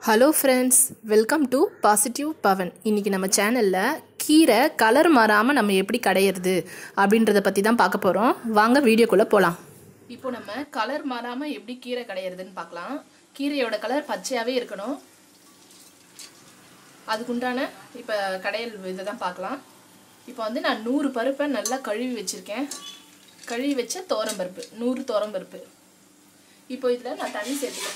hello friends welcome to positive Pavan இன்றைக்கி நம்ம சேனலில் கீரை கலர் மாறாமல் நம்ம எப்படி கடையிறது அப்படின்றத பற்றி தான் பார்க்க போகிறோம் வாங்க வீடியோக்குள்ளே போகலாம் இப்போ நம்ம கலர் மாறாமல் எப்படி கீரை கடையிறதுன்னு பார்க்கலாம் கீரையோட கலர் பச்சையாகவே இருக்கணும் அதுக்குண்டான இப்போ கடையல் இதை தான் பார்க்கலாம் இப்போ வந்து நான் நூறு பருப்பை நல்லா கழுவி வச்சுருக்கேன் கழுவி வச்ச பருப்பு நூறு பருப்பு இப்போ இதில் நான் தண்ணி சேர்த்துக்கிறேன்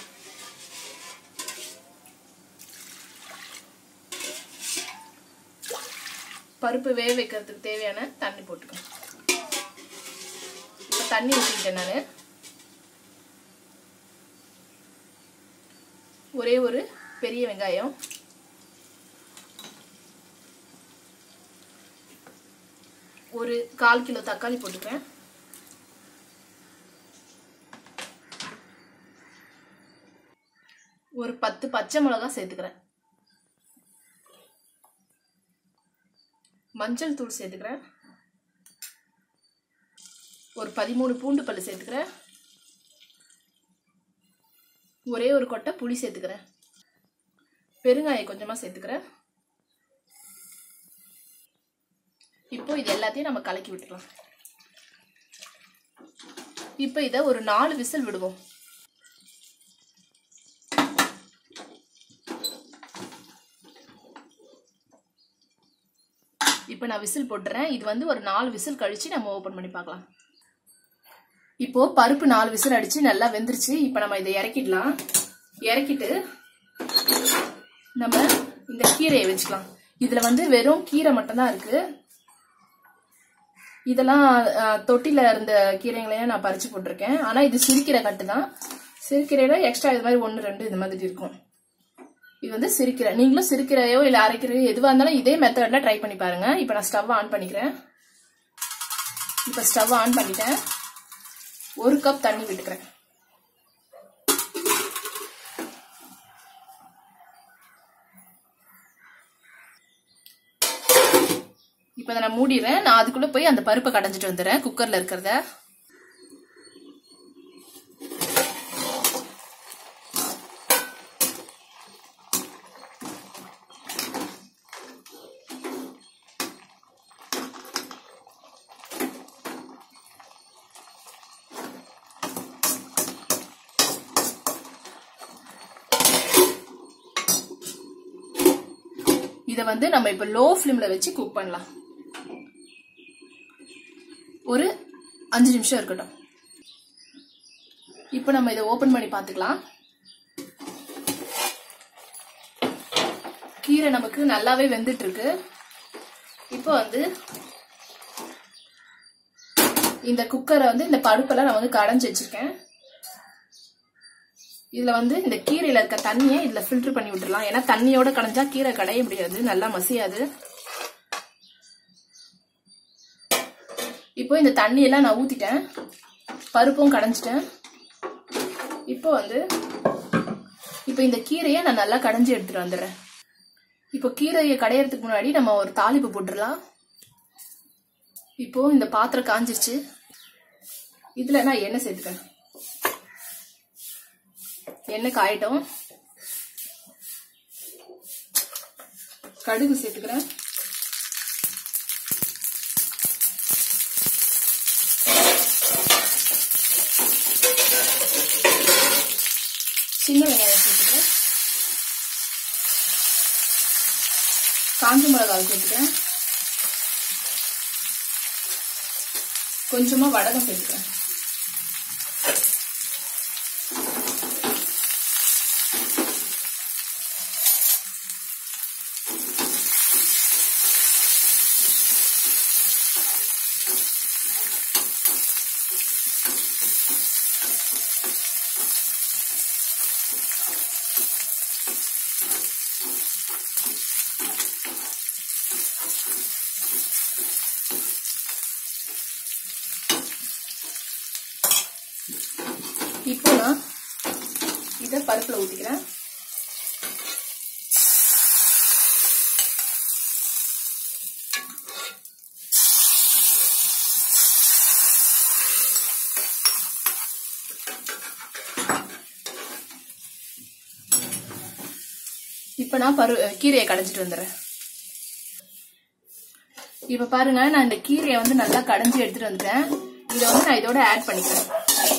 பருப்பு வேக வைக்கிறதுக்கு தேவையான தண்ணி போட்டுக்கணும் இப்போ தண்ணி ஊற்றிக்கிட்டேன் நான் ஒரே ஒரு பெரிய வெங்காயம் ஒரு கால் கிலோ தக்காளி போட்டுக்கிறேன் ஒரு பத்து பச்சை மிளகா சேர்த்துக்கிறேன் மஞ்சள் தூள் சேர்த்துக்கிறேன் ஒரு பதிமூணு பூண்டு பல்லு சேர்த்துக்கிறேன் ஒரே ஒரு கொட்டை புளி சேர்த்துக்கிறேன் பெருங்காயம் கொஞ்சமாக சேர்த்துக்கிறேன் இப்போ இது எல்லாத்தையும் நம்ம கலக்கி விட்டுக்கலாம் இப்போ இதை ஒரு நாலு விசில் விடுவோம் இப்போ நான் விசில் போட்டுறேன் இது வந்து ஒரு நாலு விசில் கழிச்சு நம்ம ஓப்பன் பண்ணி பார்க்கலாம் இப்போ பருப்பு நாலு விசில் அடிச்சு நல்லா வெந்துருச்சு இப்போ நம்ம இதை இறக்கிடலாம் இறக்கிட்டு நம்ம இந்த கீரையை வச்சுக்கலாம் இதுல வந்து வெறும் கீரை மட்டும்தான் இருக்கு இதெல்லாம் தொட்டில இருந்த கீரைங்களையும் நான் பறிச்சு போட்டிருக்கேன் ஆனா இது சிறுக்கீரை கட்டு தான் சிறுக்கீரையில எக்ஸ்ட்ரா இது மாதிரி ஒன்று ரெண்டு இது மாதிரி இருக்கும் இது வந்து சிறுக்கீரை நீங்களும் சிறுக்கீரையோ இல்லை அரைக்கீரையோ எதுவாக இருந்தாலும் இதே மெத்தட்ல ட்ரை பண்ணி பாருங்க இப்போ நான் ஸ்டவ் ஆன் பண்ணிக்கிறேன் இப்போ ஸ்டவ் ஆன் பண்ணிட்டேன் ஒரு கப் தண்ணி விட்டுக்கிறேன் இப்போ அதை நான் மூடிடுறேன் நான் அதுக்குள்ளே போய் அந்த பருப்பை கடைஞ்சிட்டு வந்துடுறேன் குக்கரில் இருக்கிறத இதை வந்து நம்ம இப்போ லோ ஃப்ளேமில் வச்சு குக் பண்ணலாம் ஒரு அஞ்சு நிமிஷம் இருக்கட்டும் இப்போ நம்ம இதை ஓப்பன் பண்ணி பார்த்துக்கலாம் கீரை நமக்கு நல்லாவே வெந்துட்டு இருக்கு இப்போ வந்து இந்த குக்கரை வந்து இந்த பருப்பெல்லாம் நான் வந்து கடைஞ்சி வச்சிருக்கேன் இதுல வந்து இந்த கீரையில இருக்க தண்ணியை இதுல ஃபில்டர் பண்ணி விட்டுறலாம் ஏன்னா தண்ணியோட கடைஞ்சா கீரை கடைய முடியாது நல்லா மசியாது இப்போ இந்த தண்ணியெல்லாம் நான் ஊத்திட்டேன் பருப்பும் கடைஞ்சிட்டேன் இப்போ வந்து இப்போ இந்த கீரையை நான் நல்லா கடைஞ்சி எடுத்துட்டு வந்துடுறேன் இப்போ கீரையை கடையறதுக்கு முன்னாடி நம்ம ஒரு தாளிப்பு போட்டுடலாம் இப்போ இந்த பாத்திரம் காஞ்சிருச்சு இதுல நான் எண்ணெய் சேர்த்துக்கிறேன் எண்ணெய் காயட்டும் கடுகு சேர்த்துக்கிறேன் சின்ன வெங்காயம் சேர்த்துக்கிறேன் காஞ்ச மிளகாய் சேர்த்துக்கிறேன் கொஞ்சமா வடகம் சேர்த்துக்கிறேன் இப்போ நான் இதை பருப்பில் ஊற்றிக்கிறேன் இப்போ நான் பரு கீரையை கடைஞ்சிட்டு வந்துடுறேன் இப்போ பாருங்க நான் இந்த கீரையை வந்து நல்லா கடைஞ்சி எடுத்துட்டு வந்துட்டேன் இதை வந்து நான் இதோட ஆட் பண்ணிக்கிறேன்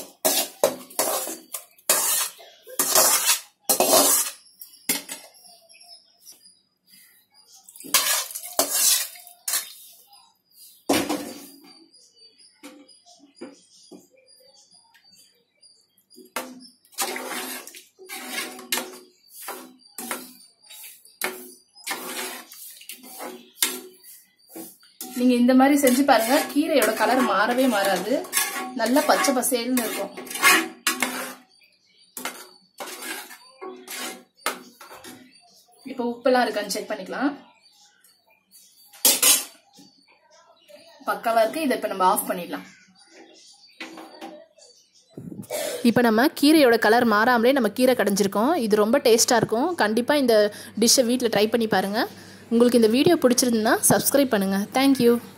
நீங்க இந்த மாதிரி செஞ்சு பாருங்க கீரையோட கலர் மாறவே மாறாது நல்லா பச்சை பசேல்னு இருக்கும் இப்போ உப்பெல்லாம் இருக்கான்னு செக் பண்ணிக்கலாம் பக்காவா இருக்கு இதை இப்போ நம்ம ஆஃப் பண்ணிடலாம் இப்போ நம்ம கீரையோட கலர் மாறாமலே நம்ம கீரை கடைஞ்சிருக்கோம் இது ரொம்ப டேஸ்ட்டாக இருக்கும் கண்டிப்பாக இந்த டிஷ்ஷை வீட்டில் ட்ரை பண்ணி பாருங்கள் உங்களுக்கு இந்த வீடியோ பிடிச்சிருந்துன்னா சப்ஸ்கிரைப் பண்ணுங்கள் தேங்க்யூ